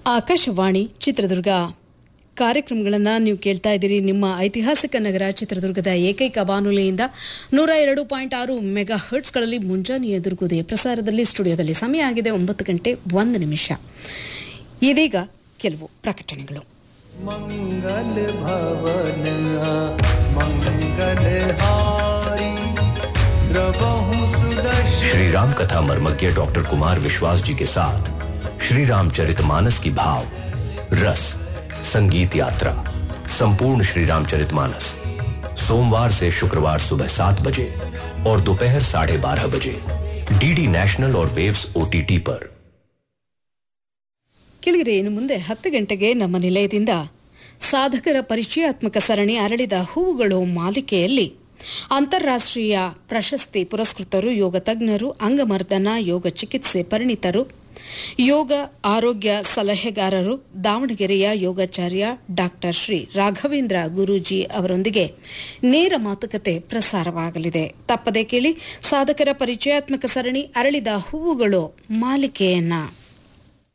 ಆಕಾಶವಾಣಿ ಚಿತ್ರದುರ್ಗ ಕಾರ್ಯಕ್ರಮಗಳನ್ನು ನೀವು ಕೇಳ್ತಾ ಇದ್ದೀರಿ ನಿಮ್ಮ ಐತಿಹಾಸಿಕ ನಗರ ಚಿತ್ರದುರ್ಗದ ಏಕೈಕ ಬಾನುಲಿಯಿಂದ ನೂರ ಎರಡು ಪಾಯಿಂಟ್ ಆರು ಮೆಗಾ ಹರ್ಟ್ಸ್ಗಳಲ್ಲಿ ಮುಂಜಾನೆ ಎದುರುಗುದೆ ಪ್ರಸಾರದಲ್ಲಿ ಸ್ಟುಡಿಯೋದಲ್ಲಿ ಸಮಯ ಆಗಿದೆ ಒಂಬತ್ತು ಗಂಟೆ ಒಂದು ನಿಮಿಷ ಇದೀಗ ಕೆಲವು ಪ್ರಕಟಣೆಗಳು मंगल भवन मंगल हारी द्रवहु सुदर्शन श्री राम कथा मर्मज्ञ डॉक्टर कुमार विश्वास जी के साथ श्री रामचरितमानस की भाव रस संगीत यात्रा संपूर्ण श्री रामचरितमानस सोमवार से शुक्रवार सुबह सात बजे और दोपहर साढ़े बारह बजे डीडी नेशनल और वेव्स ओटीटी पर ಕೆಳಗರೆ ಇನ್ನು ಮುಂದೆ ಹತ್ತು ಗಂಟೆಗೆ ನಮ್ಮ ನಿಲಯದಿಂದ ಸಾಧಕರ ಪರಿಚಯಾತ್ಮಕ ಸರಣಿ ಅರಳಿದ ಹೂವುಗಳು ಮಾಲಿಕೆಯಲ್ಲಿ ಅಂತಾರಾಷ್ಟ್ರೀಯ ಪ್ರಶಸ್ತಿ ಪುರಸ್ಕೃತರು ಯೋಗ ತಜ್ಞರು ಅಂಗಮರ್ದನ ಯೋಗ ಚಿಕಿತ್ಸೆ ಪರಿಣಿತರು ಯೋಗ ಆರೋಗ್ಯ ಸಲಹೆಗಾರರು ದಾವಣಗೆರೆಯ ಯೋಗಾಚಾರ್ಯ ಡಾಕ್ಟರ್ ಶ್ರೀ ರಾಘವೇಂದ್ರ ಗುರೂಜಿ ಅವರೊಂದಿಗೆ ನೇರ ಮಾತುಕತೆ ಪ್ರಸಾರವಾಗಲಿದೆ ತಪ್ಪದೆ ಕೇಳಿ ಸಾಧಕರ ಪರಿಚಯಾತ್ಮಕ ಸರಣಿ ಅರಳಿದ ಹೂವುಗಳು ಮಾಲಿಕೆಯನ್ನ